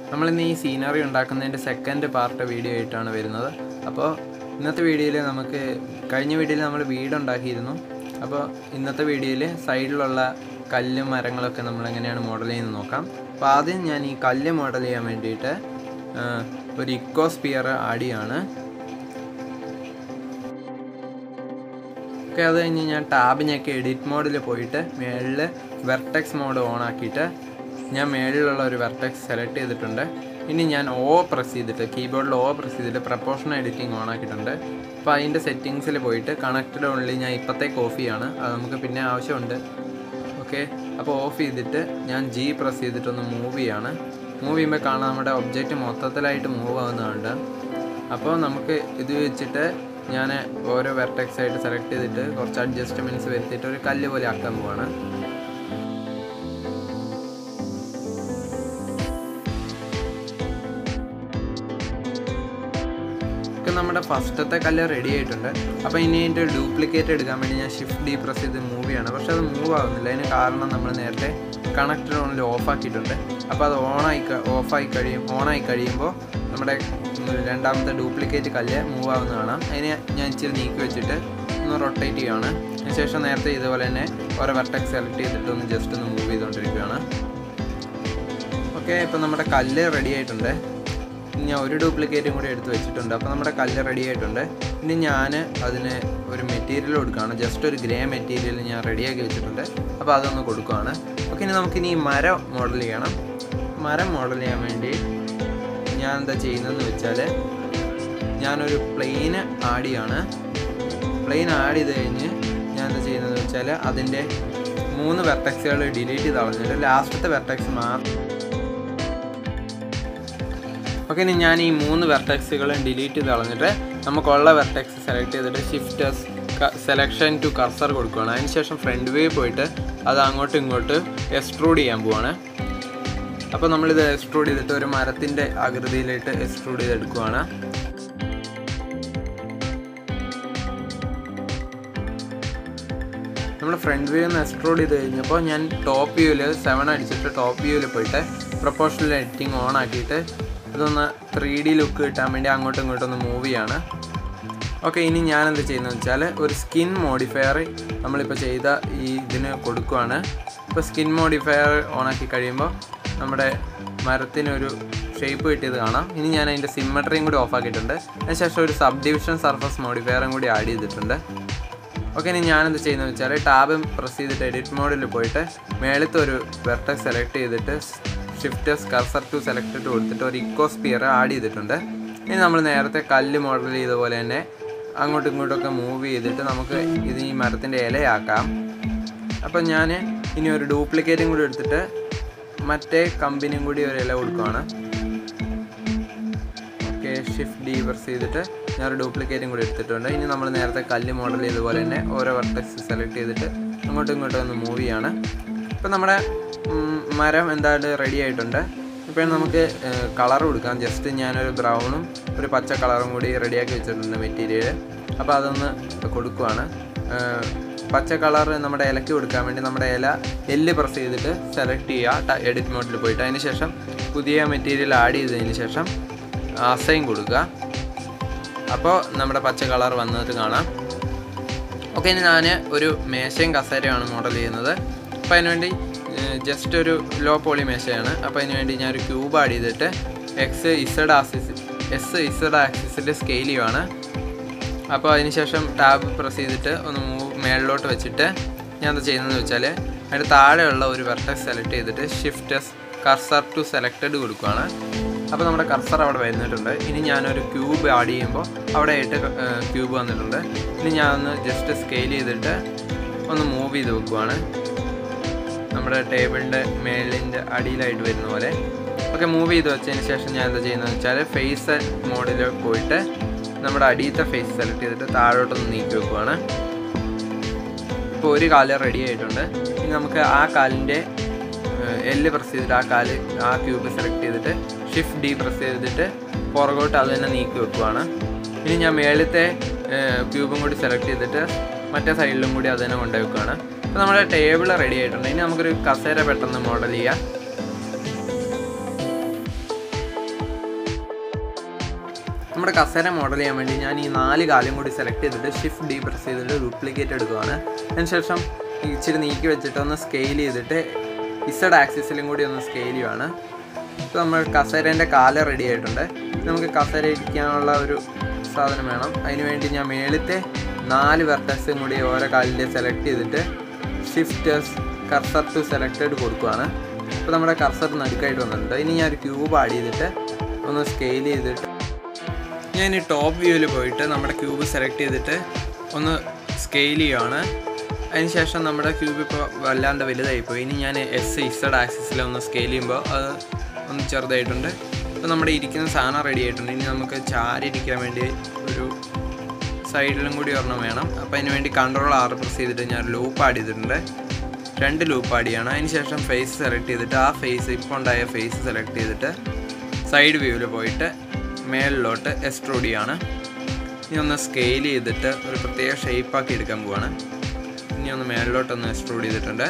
നമ്മളിന്ന് ഈ സീനറി ഉണ്ടാക്കുന്നതിൻ്റെ സെക്കൻഡ് പാർട്ട് വീഡിയോ ആയിട്ടാണ് വരുന്നത് അപ്പോൾ ഇന്നത്തെ വീഡിയോയിൽ നമുക്ക് കഴിഞ്ഞ വീഡിയോയിൽ നമ്മൾ വീടുണ്ടാക്കിയിരുന്നു അപ്പോൾ ഇന്നത്തെ വീഡിയോയിൽ സൈഡിലുള്ള കല്ലും മരങ്ങളൊക്കെ നമ്മൾ എങ്ങനെയാണ് മോഡൽ ചെയ്യുന്നത് നോക്കാം അപ്പോൾ ആദ്യം ഞാൻ ഈ കല്ല് മോഡൽ ചെയ്യാൻ വേണ്ടിയിട്ട് ആ, ഒരു ഇക്കോസ്പിയർ ആഡ് ചെയ്യാണ് ഓക്കെ അത് കഴിഞ്ഞ് ഞാൻ ടാബിനൊക്കെ എഡിറ്റ് മോഡിൽ പോയിട്ട് മേളിൽ വെർട്ടെക്സ് മോഡ് ഓൺ ആക്കിയിട്ട് ഞാൻ മേളിലുള്ള ഒരു വെർട്ടെക്സ് സെലക്ട് ചെയ്തിട്ടുണ്ട് ഇനി ഞാൻ ഓ പ്രസ് ചെയ്തിട്ട് കീബോർഡിൽ ഓ പ്രസ് ചെയ്തിട്ട് പ്രപ്പോർഷൻ എഡിറ്റിംഗ് ഓൺ ആക്കിയിട്ടുണ്ട് അപ്പോൾ അതിൻ്റെ സെറ്റിങ്സിൽ പോയിട്ട് കണക്റ്റഡ് ഓൺലി ഞാൻ ഇപ്പോഴത്തേക്ക് ഓഫ് ചെയ്യാണ് അത് നമുക്ക് പിന്നെ ആവശ്യമുണ്ട് ഓക്കെ അപ്പോൾ ഓഫ് ചെയ്തിട്ട് ഞാൻ ജി പ്രസ് ചെയ്തിട്ടൊന്ന് മൂവ് ചെയ്യാണ് മൂവ് ചെയ്യുമ്പോൾ കാണാം നമ്മുടെ ഒബ്ജക്റ്റ് മൊത്തത്തിലായിട്ട് മൂവ് ആവുന്നതുണ്ട് അപ്പോൾ നമുക്ക് ഇത് വെച്ചിട്ട് ഞാൻ ഓരോ വെർട്ടെക്സ് ആയിട്ട് സെലക്ട് ചെയ്തിട്ട് കുറച്ച് അഡ്ജസ്റ്റ്മെൻറ്റ്സ് വരുത്തിയിട്ട് ഒരു കല്ല് പോലെ ആക്കാൻ പോവാണ് ഒക്കെ നമ്മുടെ ഫസ്റ്റത്തെ കല്ല് റെഡി ആയിട്ടുണ്ട് അപ്പോൾ ഇനി അതിൻ്റെ ഡ്യൂപ്ലിക്കേറ്റ് എടുക്കാൻ വേണ്ടി ഞാൻ ഷിഫ്റ്റ് ഡി പ്രസ് ചെയ്ത് മൂവ് ചെയ്യാണ് പക്ഷെ അത് മൂവ് ആവുന്നില്ല അതിന് കാരണം നമ്മൾ നേരത്തെ കണക്റ്റഡ് ഓണിൽ ഓഫ് ആക്കിയിട്ടുണ്ട് അപ്പോൾ അത് ഓണായി ഓഫായി കഴിയും ഓണായി കഴിയുമ്പോൾ നമ്മുടെ ഉം, രണ്ടാമത്തെ ഡ്യൂപ്ലിക്കേറ്റ് കല്ല് മൂവ് ആവുന്ന കാണാം അതിനെ ഞാൻ ഇച്ചിരി നീക്കി വെച്ചിട്ട് ഒന്ന് റൊട്ടേറ്റ് ചെയ്യുകയാണ് അതിനുശേഷം നേരത്തെ ഇതുപോലെ തന്നെ ഓരോ വെർട്ടെക്സ് സെലക്ട് ചെയ്തിട്ട് ഒന്ന് ജസ്റ്റ് ഒന്ന് മൂവ് ചെയ്തുകൊണ്ടിരിക്കുകയാണ് ഓക്കെ ഇപ്പം നമ്മുടെ കല്ല് റെഡി ആയിട്ടുണ്ട് ഇനി ഞാൻ ഒരു ഡ്യൂപ്ലിക്കേറ്റും കൂടി എടുത്ത് വെച്ചിട്ടുണ്ട് അപ്പോൾ നമ്മുടെ കല്ല് റെഡി ആയിട്ടുണ്ട് ഇനി ഞാൻ അതിന് ഒരു മെറ്റീരിയൽ കൊടുക്കുകയാണ് ജസ്റ്റ് ഒരു ഗ്രേ മെറ്റീരിയൽ ഞാൻ റെഡിയാക്കി വെച്ചിട്ടുണ്ട് അപ്പോൾ അതൊന്ന് കൊടുക്കുകയാണ് ഓക്കെ ഇനി നമുക്കിനി ഈ മരം മോഡൽ ചെയ്യണം മരം മോഡൽ ചെയ്യാൻ വേണ്ടി ഞാൻ എന്താ ചെയ്യുന്നതെന്ന് വെച്ചാൽ ഞാനൊരു പ്ലെയിന് ആഡ് ചെയ്യാണ് പ്ലെയിൻ ആഡ് ചെയ്ത് കഴിഞ്ഞ് ഞാൻ എന്താ ചെയ്യുന്നതെന്ന് വെച്ചാൽ അതിൻ്റെ മൂന്ന് വെർട്ടക്സുകൾ ഡിലീറ്റ് ചെയ്ത് കളഞ്ഞിട്ട് ലാസ്റ്റത്തെ വെർട്ടക്സ് മാത്രം ഓക്കെ ഇനി ഞാൻ ഈ മൂന്ന് വെർട്ടെക്സുകളും ഡിലീറ്റ് ചെയ്ത് കളഞ്ഞിട്ട് നമുക്കുള്ള വെർട്ടെക്സ് സെലക്ട് ചെയ്തിട്ട് ഷിഫ്റ്റസ് സെലക്ഷൻ ടു കർസർ കൊടുക്കുകയാണ് അതിനുശേഷം ഫ്രണ്ട് വ്യൂ പോയിട്ട് അത് അങ്ങോട്ടും ഇങ്ങോട്ട് എക്സ്ട്രൂഡ് ചെയ്യാൻ പോവാണ് അപ്പോൾ നമ്മളിത് എക്സ്ട്രൂഡ് ചെയ്തിട്ട് ഒരു മരത്തിൻ്റെ ആകൃതിയിലിട്ട് എക്സ്ട്രൂഡ് ചെയ്തെടുക്കുവാണ് നമ്മൾ ഫ്രണ്ട് വ്യൂ ഒന്ന് എക്സ്ട്രോഡ് ചെയ്ത് കഴിഞ്ഞപ്പോൾ ഞാൻ ടോപ്പ് വ്യൂവിൽ സെവൻ അടിച്ചിട്ട് ടോപ്പ് വ്യൂവിൽ പോയിട്ട് പ്രൊപ്പോഷണൽ എഡിറ്റിംഗ് ഓൺ ആക്കിയിട്ട് അതൊന്ന് ത്രീ ഡി ലുക്ക് കിട്ടാൻ വേണ്ടി അങ്ങോട്ടും ഇങ്ങോട്ടും ഒന്ന് മൂവ് ചെയ്യാണ് ഓക്കെ ഇനി ഞാൻ എന്ത് ചെയ്യുന്നത് വെച്ചാൽ ഒരു സ്കിൻ മോഡിഫയർ നമ്മളിപ്പോൾ ചെയ്ത ഈ ഇതിന് കൊടുക്കുവാണ് ഇപ്പോൾ സ്കിൻ മോഡിഫയർ ഓണാക്കി കഴിയുമ്പോൾ നമ്മുടെ മരത്തിനൊരു ഷേപ്പ് കിട്ടിയത് കാണാം ഇനി ഞാൻ അതിൻ്റെ സിമ്മട്രിയും കൂടി ഓഫ് ആക്കിയിട്ടുണ്ട് അതിനുശേഷം ഒരു സബ് ഡിവിഷൻ സർഫസ് മോഡിഫയറും കൂടി ആഡ് ചെയ്തിട്ടുണ്ട് ഓക്കെ ഇനി ഞാനെന്ത് ചെയ്യുന്നത് വെച്ചാൽ ടാബ് പ്രസ് ചെയ്തിട്ട് എഡിറ്റ് മോഡിൽ പോയിട്ട് മേളത്തെ ഒരു വെർട്ടെക്സ് സെലക്ട് ചെയ്തിട്ട് shift S cursor to select to കൊടുത്തിട്ട് ഒരു ഇക്കോസ്പിയർ ആഡ് ചെയ്തിട്ടുണ്ട് ഇനി നമ്മൾ നേരത്തെ കല്ല് മോഡൽ ചെയ്ത പോലെ തന്നെ അങ്ങോട്ടും ഇങ്ങോട്ടൊക്കെ മൂവ് ചെയ്തിട്ട് നമുക്ക് ഇത് ഈ മരത്തിൻ്റെ ഇലയാക്കാം അപ്പം ഞാൻ ഇനി ഒരു ഡ്യൂപ്ലിക്കേറ്റും കൂടി എടുത്തിട്ട് മറ്റേ കമ്പനിയും കൂടി ഒരു ഇല കൊടുക്കുകയാണ് ഓക്കെ ഷിഫ്റ്റ് ഡി പ്രസ് ചെയ്തിട്ട് ഞാൻ ഒരു ഡ്യൂപ്ലിക്കേറ്റും കൂടി എടുത്തിട്ടുണ്ട് ഇനി നമ്മൾ നേരത്തെ കല്ല് മോഡൽ ചെയ്തപോലെ തന്നെ ഓരോ വെർട്ടെക്സ് സെലക്ട് ചെയ്തിട്ട് അങ്ങോട്ടും ഇങ്ങോട്ടും ഒന്ന് മൂവ് ചെയ്യാണ് ഇപ്പം നമ്മുടെ ഉം, മരം എന്തായാലും റെഡി ആയിട്ടുണ്ട് ഇപ്പം നമുക്ക് കളർ കൊടുക്കാം ജസ്റ്റ് ഞാനൊരു ബ്രൗണും ഒരു പച്ച കളറും കൂടി റെഡിയാക്കി വെച്ചിട്ടുണ്ട് മെറ്റീരിയൽ അപ്പോൾ അതൊന്ന് കൊടുക്കുവാണ് ഏഹ്, പച്ച കളർ നമ്മുടെ ഇലയ്ക്ക് കൊടുക്കാൻ വേണ്ടി നമ്മുടെ ഇല എല്ല് പ്രസ് ചെയ്തിട്ട് സെലക്ട് ചെയ്യുക എഡിറ്റ് മോഡിൽ പോയിട്ട് അതിന് ശേഷം പുതിയ മെറ്റീരിയൽ ആഡ് ചെയ്തതിന് ശേഷം അസൈൻ കൊടുക്കുക അപ്പോൾ നമ്മുടെ പച്ച കളർ വന്നിട്ട് കാണാം ഓക്കെ ഇനി ഞാൻ ഒരു മേശയും കസേരയാണ് മോഡൽ ചെയ്യുന്നത് അപ്പോൾ അതിനുവേണ്ടി ജസ്റ്റ് ഒരു ലോ പോളി മേശയാണ് അപ്പോൾ അതിന് വേണ്ടി ഞാൻ ഒരു ക്യൂബ് ആഡ് ചെയ്തിട്ട് X Z axis S Z ആക്സിസിൻ്റെ സ്കെയിൽ ചെയ്യുവാണ് അപ്പോൾ അതിന് ശേഷം ടാബ് പ്രസ് ചെയ്തിട്ട് ഒന്ന് മൂവ് മേളിലോട്ട് വെച്ചിട്ട് ഞാൻ എന്താ ചെയ്യുന്നതെന്ന് വെച്ചാൽ അതിൻ്റെ താഴെയുള്ള ഒരു വെർട്ടെക്സ് സെലക്ട് ചെയ്തിട്ട് ഷിഫ്റ്റസ് കർസർ ടു സെലക്റ്റഡ് കൊടുക്കുകയാണ് അപ്പോൾ നമ്മുടെ കർസർ അവിടെ വരുന്നിട്ടുണ്ട് ഇനി ഞാനൊരു ക്യൂബ് ആഡ് ചെയ്യുമ്പോൾ അവിടെ ആയിട്ട് ക്യൂബ് വന്നിട്ടുണ്ട് ഇനി ഞാൻ ഒന്ന് ജസ്റ്റ് സ്കെയിൽ ചെയ്തിട്ട് ഒന്ന് മൂവ് ചെയ്ത് വെക്കുവാണ് നമ്മുടെ ടേബിളിൻ്റെ മേളിൻ്റെ അടിയിലായിട്ട് വരുന്ന പോലെ ഓക്കെ മൂവ് ചെയ്ത് വെച്ചതിന് ശേഷം ഞാൻ എന്താ ചെയ്യുന്നത് വെച്ചാൽ ഫേസ് മോഡിൽ പോയിട്ട് നമ്മുടെ അടിയത്തെ ഫേസ് സെലക്ട് ചെയ്തിട്ട് താഴോട്ടൊന്ന് നീക്കി വെക്കുവാണ് ഇപ്പോൾ ഒരു കാല് റെഡി ആയിട്ടുണ്ട് ഇനി നമുക്ക് ആ കാലിൻ്റെ എല്ല് പ്രസ് ചെയ്തിട്ട് ആ കാല് ആ ക്യൂബ് സെലക്ട് ചെയ്തിട്ട് ഷിഫ്റ്റ് ഡി പ്രസ് ചെയ്തിട്ട് പുറകോട്ട് അത് തന്നെ നീക്കി വെക്കുവാണ് ഇനി ഞാൻ മേളത്തെ ക്യൂബും കൂടി സെലക്ട് ചെയ്തിട്ട് മറ്റേ സൈഡിലും കൂടി അത് തന്നെ കൊണ്ടുപോയി വെക്കുകയാണ് അപ്പോൾ നമ്മുടെ ടേബിൾ റെഡി ആയിട്ടുണ്ട് ഇനി നമുക്കൊരു കസേര പെട്ടെന്ന് മോഡൽ ചെയ്യാം നമ്മുടെ കസേര മോഡൽ ചെയ്യാൻ വേണ്ടി ഞാൻ ഈ നാല് കാലും കൂടി സെലക്ട് ചെയ്തിട്ട് ഷിഫ്റ്റ് ഡി പ്രസ് ചെയ്തിട്ട് ഡ്യൂപ്ലിക്കേറ്റ് എടുക്കുവാണ് അതിനുശേഷം ഇച്ചിരി നീക്കി വെച്ചിട്ട് ഒന്ന് സ്കെയിൽ ചെയ്തിട്ട് ഇസഡ് ആക്സിസിലും കൂടി ഒന്ന് സ്കെയിൽ ചെയ്യുവാണ് ഇപ്പോൾ നമ്മൾ കസേരേൻ്റെ കാല് റെഡി ആയിട്ടുണ്ട് നമുക്ക് കസേര ഇരിക്കാനുള്ള ഒരു സാധനം വേണം അതിന് വേണ്ടി ഞാൻ മേളിത്തെ നാല് വെർട്ടക്സും കൂടി ഓരോ കാലിൻ്റെ സെലക്ട് ചെയ്തിട്ട് ഷിഫ്റ്റേഴ്സ് കർസർ ടു സെലക്റ്റഡ് കൊടുക്കുവാണ് ഇപ്പോൾ നമ്മുടെ കർസർ നടുക്കായിട്ട് വന്നിട്ടുണ്ട് ഇനി ഞാൻ ഒരു ക്യൂബ് ആഡ് ചെയ്തിട്ട് ഒന്ന് സ്കെയിൽ ചെയ്തിട്ട് ഞാൻ ഈ ടോപ്പ് വ്യൂവിൽ പോയിട്ട് നമ്മുടെ ക്യൂബ് സെലക്ട് ചെയ്തിട്ട് ഒന്ന് സ്കെയിൽ ചെയ്യുവാണ് അതിനുശേഷം നമ്മുടെ ക്യൂബ് ഇപ്പോൾ വല്ലാണ്ട് വലുതായിപ്പോയി ഇനി ഞാൻ എസ് ഇസഡ് ആക്സിസിൽ ഒന്ന് സ്കെയിൽ ചെയ്യുമ്പോൾ അത് ഒന്ന് ചെറുതായിട്ടുണ്ട് ഇപ്പോൾ നമ്മുടെ ഇരിക്കുന്ന സാധനം റെഡി ആയിട്ടുണ്ട് ഇനി നമുക്ക് ചാരി ഇരിക്കാൻ വേണ്ടി ഒരു സൈഡിലും കൂടി ഒരെണ്ണം വേണം അപ്പോൾ അതിന് വേണ്ടി കൺട്രോൾ ആറ് പ്രസ് ചെയ്തിട്ട് ഞാൻ ലൂപ്പ് ആഡ് ചെയ്തിട്ടുണ്ട് രണ്ട് ലൂപ്പ് ആഡ് ചെയ്യണം അതിന് ശേഷം ഫേസ് സെലക്ട് ചെയ്തിട്ട് ആ ഫേസ് ഇപ്പോൾ ഉണ്ടായ ഫേസ് സെലക്ട് ചെയ്തിട്ട് സൈഡ് വ്യൂവിൽ പോയിട്ട് മേളിലോട്ട് എക്സ്ട്രൂഡ് ചെയ്യാണ് ഇനി ഒന്ന് സ്കെയിൽ ചെയ്തിട്ട് ഒരു പ്രത്യേക ഷേപ്പാക്കി എടുക്കാൻ പോവാണ് ഇനി ഒന്ന് മേളിലോട്ടൊന്ന് എക്സ്ട്രൂഡ് ചെയ്തിട്ടുണ്ട്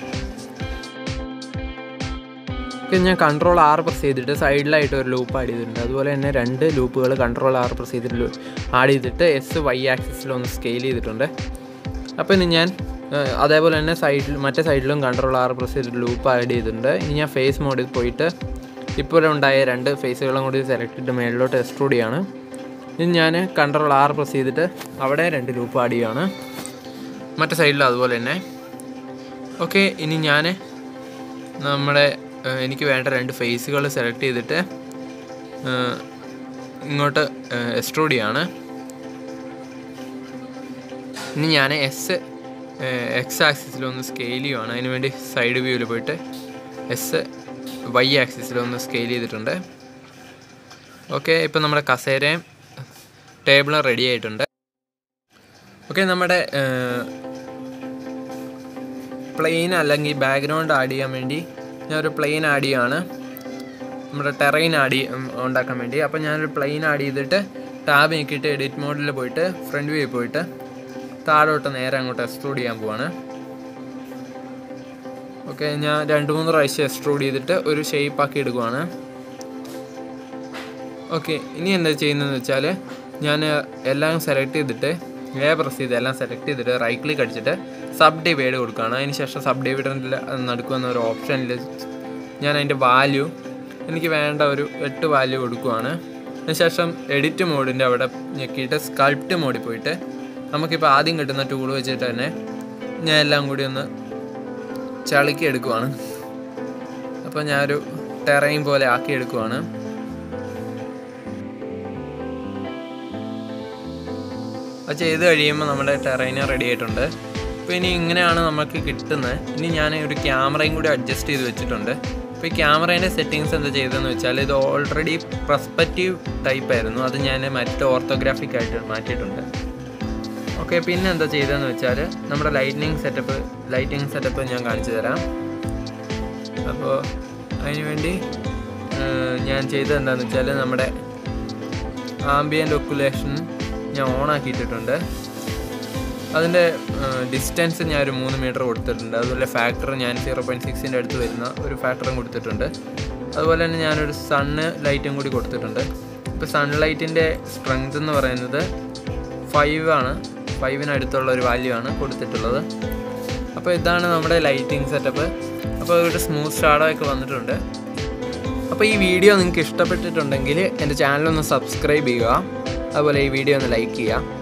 ഞാൻ കൺട്രോൾ ആറ് പ്രസ് ചെയ്തിട്ട് സൈഡിലായിട്ട് ഒരു ലൂപ്പ് ആഡ് ചെയ്തിട്ടുണ്ട് അതുപോലെ തന്നെ രണ്ട് ലൂപ്പുകൾ കൺട്രോൾ ആറ് പ്രസ് ചെയ്തിട്ട് ആഡ് ചെയ്തിട്ട് എസ് വൈ ആക്സിസിൽ ഒന്ന് സ്കെയിൽ ചെയ്തിട്ടുണ്ട് അപ്പോൾ ഇനി ഞാൻ ഏഹ്, അതേപോലെ തന്നെ സൈഡിൽ മറ്റേ സൈഡിലും കൺട്രോൾ ആറ് പ്രസ് ചെയ്തിട്ട് ലൂപ്പ് ആഡ് ചെയ്തിട്ടുണ്ട് ഇനി ഞാൻ ഫേസ് മോഡിൽ പോയിട്ട് ഇപ്പോൾ ഉണ്ടായ രണ്ട് ഫേസുകളും കൂടി സെലക്ട് ചെയ്തിട്ട് മേളിലോട്ട് എക്സ്ട്രൂഡ് ചെയ്യാണ് ഇനി ഞാൻ കൺട്രോൾ ആറ് പ്രസ് ചെയ്തിട്ട് അവിടെ രണ്ട് ലൂപ്പ് ആഡ് ചെയ്യുകയാണ് മറ്റേ സൈഡിലും അതുപോലെ തന്നെ ഓക്കെ ഇനി ഞാൻ നമ്മുടെ ഏഹ്, എനിക്ക് വേണ്ട രണ്ട് ഫേസുകൾ സെലക്ട് ചെയ്തിട്ട് ഏഹ്, ഇങ്ങോട്ട് എക്സ്ട്രൂഡ് ചെയ്യാണ് ഇനി ഞാൻ എസ് എക്സ് ആക്സിസിൽ ഒന്ന് സ്കെയിൽ ചെയ്യുവാണ് അതിന് വേണ്ടി സൈഡ് വ്യൂവിൽ പോയിട്ട് എസ് വൈ ആക്സിസിൽ ഒന്ന് സ്കെയിൽ ചെയ്തിട്ടുണ്ട് ഓക്കെ ഇപ്പം നമ്മുടെ കസേരയും ടേബിളും റെഡി ആയിട്ടുണ്ട് ഓക്കെ നമ്മുടെ പ്ലെയിൻ അല്ലെങ്കിൽ ബാക്ക്ഗ്രൗണ്ട് ആഡ് ചെയ്യാൻ വേണ്ടി ഞാൻ ഒരു പ്ലെയിൻ ആഡ് ചെയ്യുകയാണ് നമ്മുടെ ടെറൈൻ ആഡ് ചെയ്യ- ഉം, ഉണ്ടാക്കാൻ വേണ്ടി അപ്പോൾ ഞാനൊരു പ്ലെയിൻ ആഡ് ചെയ്തിട്ട് ടാബ് നീക്കിയിട്ട് എഡിറ്റ് മോഡിൽ പോയിട്ട് ഫ്രണ്ട് വ്യൂ പോയിട്ട് താഴോട്ട് നേരെ അങ്ങോട്ട് എക്സ്ട്രൂഡ് ചെയ്യാൻ പോവാണ് ഓക്കെ ഞാൻ രണ്ട് മൂന്ന് പ്രാവശ്യം എക്സ്ട്രൂഡ് ചെയ്തിട്ട് ഒരു ഷേപ്പ് ആക്കി എടുക്കുവാണ് ഓക്കെ ഇനി എന്താ ചെയ്യുന്നതെന്ന് വെച്ചാൽ ഞാൻ എല്ലാം സെലക്ട് ചെയ്തിട്ട് എ പ്രസ് ചെയ്ത് എല്ലാം സെലക്ട് ചെയ്തിട്ട് റൈറ്റ് ക്ലിക്ക് അടിച്ചിട്ട് സബ് ഡിവൈഡ് കൊടുക്കുകയാണ് അതിന് ശേഷം സബ് ഡിവൈഡറിൽ നടുക്കുന്ന ഒരു ഓപ്ഷനിൽ ഞാൻ അതിൻ്റെ വാല്യൂ എനിക്ക് വേണ്ട ഒരു എട്ട് വാല്യൂ കൊടുക്കുവാണ് അതിനുശേഷം എഡിറ്റ് മോഡിൻ്റെ അവിടെ ഞെക്കിയിട്ട് സ്കൾപ്റ്റ് മോഡിൽ പോയിട്ട് നമുക്കിപ്പോൾ ആദ്യം കിട്ടുന്ന ടൂൾ വെച്ചിട്ട് തന്നെ ഞാൻ എല്ലാം കൂടി ഒന്ന് ചളുക്കി എടുക്കുവാണ് അപ്പോൾ ഞാനൊരു ടെറൈൻ പോലെ ആക്കി എടുക്കുവാണ് അത് ചെയ്ത് കഴിയുമ്പോൾ നമ്മുടെ ടെറൈന റെഡി ആയിട്ടുണ്ട് അപ്പോൾ ഇനി ഇങ്ങനെയാണ് നമുക്ക് കിട്ടുന്നത് ഇനി ഞാൻ ഒരു ക്യാമറയും കൂടി അഡ്ജസ്റ്റ് ചെയ്ത് വെച്ചിട്ടുണ്ട് അപ്പോൾ ഈ ക്യാമറേൻ്റെ സെറ്റിങ്സ് എന്താ ചെയ്തതെന്ന് വെച്ചാൽ ഇത് ഓൾറെഡി പെർസ്പെക്റ്റീവ് ടൈപ്പ് ആയിരുന്നു അത് ഞാൻ മറ്റ് ഓർത്തോഗ്രാഫിക് ആയിട്ട് മാറ്റിയിട്ടുണ്ട് ഓക്കെ പിന്നെ എന്താ ചെയ്തതെന്ന് വെച്ചാൽ നമ്മുടെ ലൈറ്റിനിങ് സെറ്റപ്പ് ലൈറ്റിംഗ് സെറ്റപ്പ് ഞാൻ കാണിച്ചു തരാം അപ്പോൾ അതിന് വേണ്ടി ഏഹ്, ഞാൻ ചെയ്തത് എന്താണെന്ന് വെച്ചാൽ നമ്മുടെ ആംബിയൻ്റ് ഒക്കുലേഷൻ ഞാൻ ഓൺ ആക്കിയിട്ടിട്ടുണ്ട് അതിൻ്റെ ഡിസ്റ്റൻസ് ഞാൻ ഒരു മൂന്ന് മീറ്റർ കൊടുത്തിട്ടുണ്ട് അതുപോലെ ഫാക്ടർ ഞാൻ സീറോ പോയിൻറ്റ് സിക്സിൻ്റെ അടുത്ത് വരുന്ന ഒരു ഫാക്ടറും കൊടുത്തിട്ടുണ്ട് അതുപോലെ തന്നെ ഞാനൊരു സണ്ണ് ലൈറ്റും കൂടി കൊടുത്തിട്ടുണ്ട് ഇപ്പോൾ സൺലൈറ്റിൻ്റെ സ്ട്രെങ്ത് എന്ന് പറയുന്നത് ഫൈവ് ആണ് ഫൈവിനടുത്തുള്ള ഒരു വാല്യൂ ആണ് കൊടുത്തിട്ടുള്ളത് അപ്പോൾ ഇതാണ് നമ്മുടെ ലൈറ്റിംഗ് സെറ്റപ്പ് അപ്പോൾ ഒരു സ്മൂത്ത് ഷാഡോ ഒക്കെ വന്നിട്ടുണ്ട് അപ്പോൾ ഈ വീഡിയോ നിങ്ങൾക്ക് ഇഷ്ടപ്പെട്ടിട്ടുണ്ടെങ്കിൽ എൻ്റെ ചാനലൊന്ന് സബ്സ്ക്രൈബ് ചെയ്യുക അതുപോലെ ഈ വീഡിയോ ഒന്ന് ലൈക്ക് ചെയ്യുക